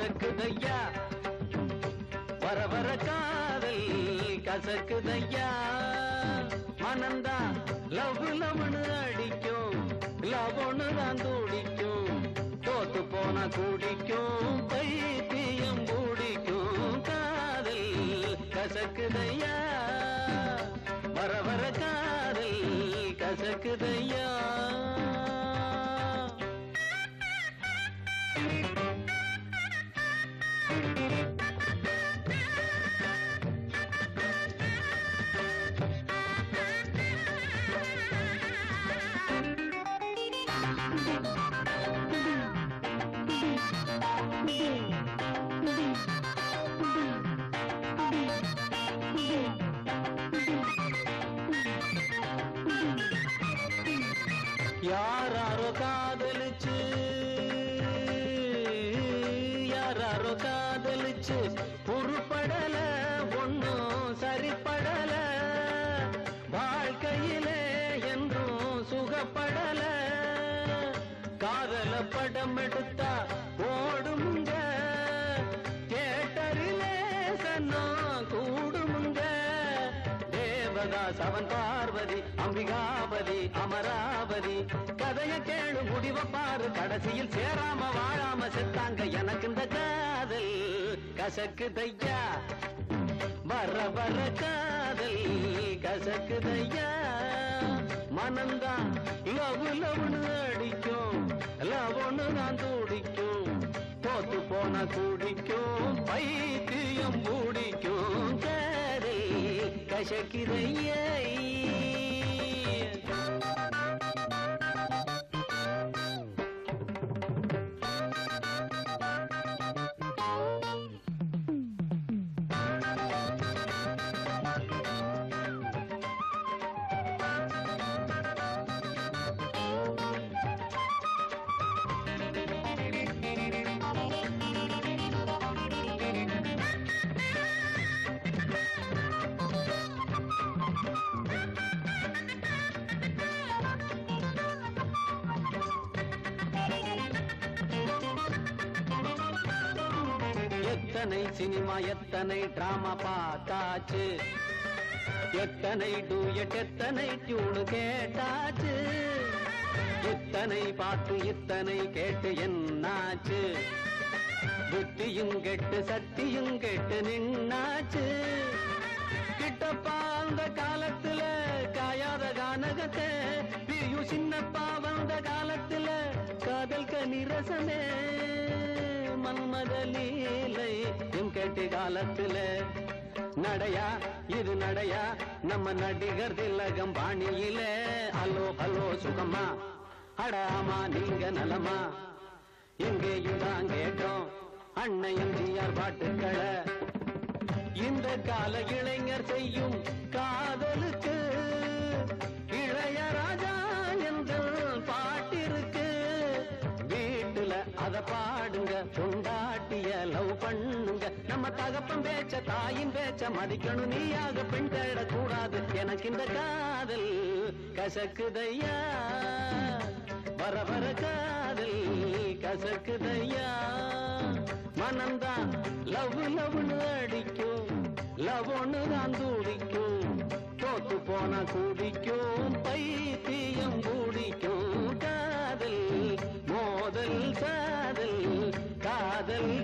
கசக்குதையா வர வர காதல் கசக்குதையா மனந்தா லவ் லவ்னு அடிக்கும் லவ்னு தான் துடிக்கும் தோத்து போன குடிக்கும் பைத்தியம் பிடிக்கும் காதல் கசக்குதையா வர வர காதல் கசக்குதையா யாராரோ காதலிச்சு யாராரோ காதலிச்சு உருப்படல ஒன்னும் சரிப்படல வாழ்க்கையிலே என்றும் சுகப்படல காதல படம் எடுத்தா ஓடுமுங்க தேட்டரிலே சன்னம் கூடுமுங்க தேவதாஸ் அவன் பார்வதி அம்பிகாபதி அமராவதி கதைய கேளு முடிவ பாரு கடைசியில் சேராம வாழாம செத்தாங்க எனக்கு இந்த காதல் கசக்குதையா வர வர காதல் கசக்குதையா மனந்தான் லவ் லவ்னு அடிக்கும் லவ்னு நான் துடிக்கும் தோத்து போன குடிக்கும் பைத்தியம் பிடிக்கும் காதல் கசக்குதையா எத்தனை சினிமா எத்தனை டிராமா பார்த்தாச்சு எத்தனை டூயட் எத்தனை டியூனு கேட்டாச்சு இத்தனை பார்த்து இத்தனை கேட்டு என்னாச்சு புத்தியும் கெட்டு சக்தியும் கெட்டு நின்னாச்சு கிட்டப்பா அந்த காலத்துல காயாத கானகத்தை பிரியு சின்னப்பா வந்த காலத்துல காதல் கனிரசமே மன்மத லீலை எம் கேட்டு காலத்துல நடையா இது நடையா நம்ம நடிகர் திலகம் பாணியில ஹலோ ஹலோ சுகமா அடாமா நீங்க நலமா எங்கேயும் தான் கேட்டோம் அண்ணன் எம்ஜிஆர் பாட்டுக்களை இந்த கால இளைஞர் செய்யும் காதலுக்கு இளையராஜா என்ற பாட்டிருக்கு வீட்டுல அத பாடுங்க பொண்டாட்டிய லவ் பண்ணுங்க நம்ம தகப்பன் பேச்ச தாயின் பேச்ச மதிக்கணும் நீயாக பெண் தேடக்கூடாது எனக்கு இந்த காதல் கசக்குதையா வர வர காதல் கசக்குதையா மனம்தான் லவ் லவ்னு அடிக்கும் லவ் ஒன்று தான் துடிக்கும் தோத்து போனா குடிக்கும் பைத்தியம் குடிக்கும் காதல் மோதல் காதல் காதல்